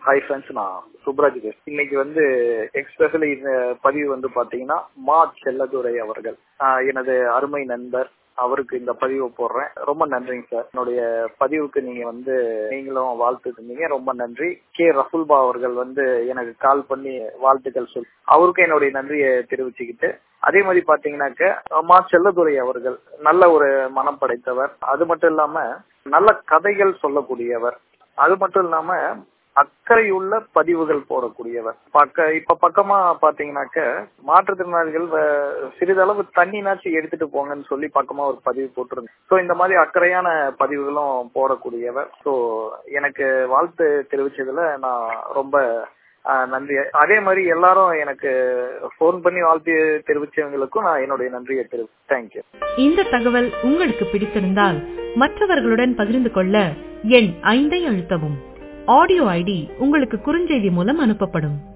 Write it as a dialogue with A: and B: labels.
A: hi friends நான் சுப்ராஜ் பேசுறேன் இன்னைக்கு வந்து எக்ஸ்பெஷலி இந்த பதிவு வந்து பாத்தீங்கன்னா மா செல்லதுரை அவர்கள் ஆஹ் எனது அருமை நண்பர் அவருக்கு இந்த பதிவு போடுறேன் ரொம்ப நன்றிங்க சார் என்னுடைய பதிவுக்கு நீங்க வந்து நீங்களும் வாழ்த்து தந்தீங்க ரொம்ப நன்றி கே ரஃபுல்பா அவர்கள் வந்து எனக்கு கால் பண்ணி வாழ்த்துக்கள் சொல் அவருக்கும் என்னுடைய நன்றியை தெரிவிச்சுக்கிட்டு அதே மாதிரி பாத்தீங்கன்னாக்க மா செல்லதுரை அவர்கள் நல்ல ஒரு மனம் படைத்தவர் அது மட்டும் இல்லாம நல்ல கதைகள் சொல்லக்கூடியவர் அது மட்டும் இல்லாம அக்கறையுள்ள பதிவுகள் போடக்கூடியவர் பக்க இப்ப பக்கமா பாத்தீங்கன்னாக்க மாற்றுத்திறனாளிகள் வ- சிறிதளவு தண்ணினாச்சும் எடுத்துட்டு போங்கன்னு சொல்லி பக்கமா ஒரு பதிவு போட்டிருந்தேன் சோ இந்த மாதிரி அக்கறையான பதிவுகளும் போடக்கூடியவர் சோ எனக்கு வாழ்த்து தெரிவிச்சதுல நான் ரொம்ப ஆஹ், நன்றி அதே மாதிரி எல்லாரும் எனக்கு ஃபோன் பண்ணி வாழ்த்து தெரிவிச்சவங்களுக்கும் நான் என்னுடைய நன்றியை தெரிவி தேங்க்யூ
B: இந்த தகவல் உங்களுக்கு பிடித்திருந்தால் மற்றவர்களுடன் பகிர்ந்து கொள்ள எண் ஐந்தை அழுத்தவும் ஆடியோ ஐடி உங்களுக்கு குறுஞ்செய்தி மூலம் அனுப்பப்படும்